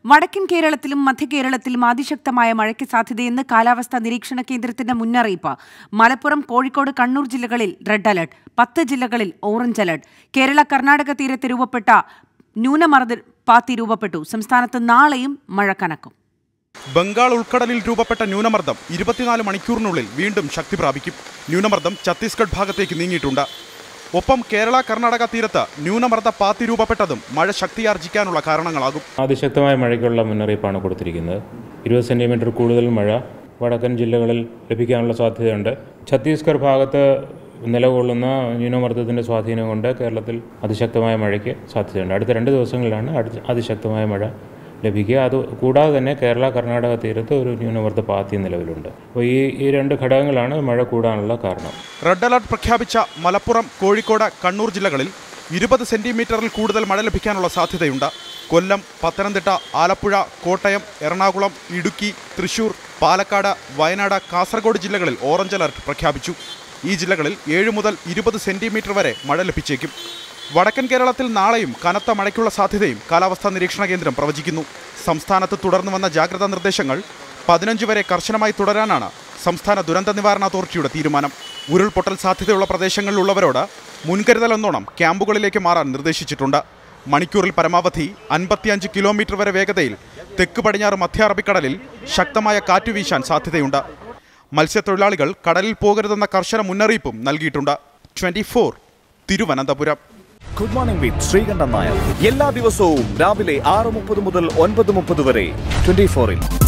വടക്കൻ കേരളത്തിലും മധ്യകേരളത്തിലും അതിശക്തമായ മഴയ്ക്ക് സാധ്യതയെന്ന് കാലാവസ്ഥാ നിരീക്ഷണ കേന്ദ്രത്തിന്റെ മുന്നറിയിപ്പ് മലപ്പുറം കോഴിക്കോട് കണ്ണൂർ ജില്ലകളിൽ റെഡ് അലർട്ട് പത്ത് ജില്ലകളിൽ ഓറഞ്ച് അലർട്ട് കേരള കർണാടക തീരത്ത് രൂപപ്പെട്ട ന്യൂനമർദ്ദ പാത്തി രൂപപ്പെട്ടു സംസ്ഥാനത്ത് നാളെയും മഴ കനക്കും ബംഗാൾ ഉൾക്കടലിൽ രൂപപ്പെട്ട ന്യൂനമർദ്ദം ഇരുപത്തിനാല് മണിക്കൂറിനുള്ളിൽ വീണ്ടും ശക്തി പ്രാപിക്കും ന്യൂനമർദ്ദം ഛത്തീസ്ഗഡ് ഭാഗത്തേക്ക് നീങ്ങിയിട്ടുണ്ട് ഒപ്പം കേരള കർണാടക തീരത്ത് ന്യൂനമർദ്ദ പാത്തി രൂപപ്പെട്ടതും മഴ ശക്തിയാർജിക്കാനുള്ള കാരണങ്ങളാകും അതിശക്തമായ മഴയ്ക്കുള്ള മുന്നറിയിപ്പാണ് കൊടുത്തിരിക്കുന്നത് ഇരുപത് സെൻറ്റിമീറ്റർ കൂടുതൽ മഴ വടക്കൻ ജില്ലകളിൽ ലഭിക്കാനുള്ള സാധ്യതയുണ്ട് ഛത്തീസ്ഗഡ് ഭാഗത്ത് നിലകൊള്ളുന്ന ന്യൂനമർദ്ദത്തിൻ്റെ സ്വാധീനം കൊണ്ട് കേരളത്തിൽ അതിശക്തമായ മഴയ്ക്ക് സാധ്യതയുണ്ട് അടുത്ത രണ്ട് ദിവസങ്ങളിലാണ് അടുത്ത അതിശക്തമായ മഴ ലഭിക്കുക അത് കൂടാതെ തന്നെ കേരള കർണാടക തീരത്ത് ഒരു ന്യൂനമർദ്ദ പാത്തി നിലവിലുണ്ട് അപ്പോൾ ഈ ഈ രണ്ട് ഘടകങ്ങളാണ് മഴ കൂടാനുള്ള കാരണം റെഡ് അലർട്ട് പ്രഖ്യാപിച്ച മലപ്പുറം കോഴിക്കോട് കണ്ണൂർ ജില്ലകളിൽ ഇരുപത് സെന്റിമീറ്ററിൽ കൂടുതൽ മഴ ലഭിക്കാനുള്ള സാധ്യതയുണ്ട് കൊല്ലം പത്തനംതിട്ട ആലപ്പുഴ കോട്ടയം എറണാകുളം ഇടുക്കി തൃശൂർ പാലക്കാട് വയനാട് കാസർഗോഡ് ജില്ലകളിൽ ഓറഞ്ച് അലർട്ട് പ്രഖ്യാപിച്ചു ഈ ജില്ലകളിൽ ഏഴ് മുതൽ ഇരുപത് സെന്റിമീറ്റർ വരെ മഴ ലഭിച്ചേക്കും വടക്കൻ കേരളത്തിൽ നാളെയും കനത്ത മഴയ്ക്കുള്ള സാധ്യതയും കാലാവസ്ഥാ നിരീക്ഷണ കേന്ദ്രം പ്രവചിക്കുന്നു സംസ്ഥാനത്ത് തുടർന്നു വന്ന ജാഗ്രതാ നിർദ്ദേശങ്ങൾ പതിനഞ്ച് വരെ കർശനമായി തുടരാനാണ് സംസ്ഥാന ദുരന്ത നിവാരണ അതോറിറ്റിയുടെ തീരുമാനം ഉരുൾപൊട്ടൽ സാധ്യതയുള്ള പ്രദേശങ്ങളിലുള്ളവരോട് മുൻകരുതലെന്നോണം ക്യാമ്പുകളിലേക്ക് മാറാൻ നിർദ്ദേശിച്ചിട്ടുണ്ട് മണിക്കൂറിൽ പരമാവധി അൻപത്തിയഞ്ച് കിലോമീറ്റർ വരെ വേഗതയിൽ തെക്ക് പടിഞ്ഞാറ് മധ്യ അറബിക്കടലിൽ ശക്തമായ കാറ്റ് വീശാൻ സാധ്യതയുണ്ട് മത്സ്യത്തൊഴിലാളികൾ കടലിൽ പോകരുതെന്ന കർശന മുന്നറിയിപ്പും നൽകിയിട്ടുണ്ട് twenty Thiruvananthapuram good morning with Sreekandan Nair എല്ലാ ദിവസവും രാവിലെ ആറ് മുപ്പത് മുതൽ ഒൻപത് മുപ്പത് വരെ ട്വന്റി ഫോറിൽ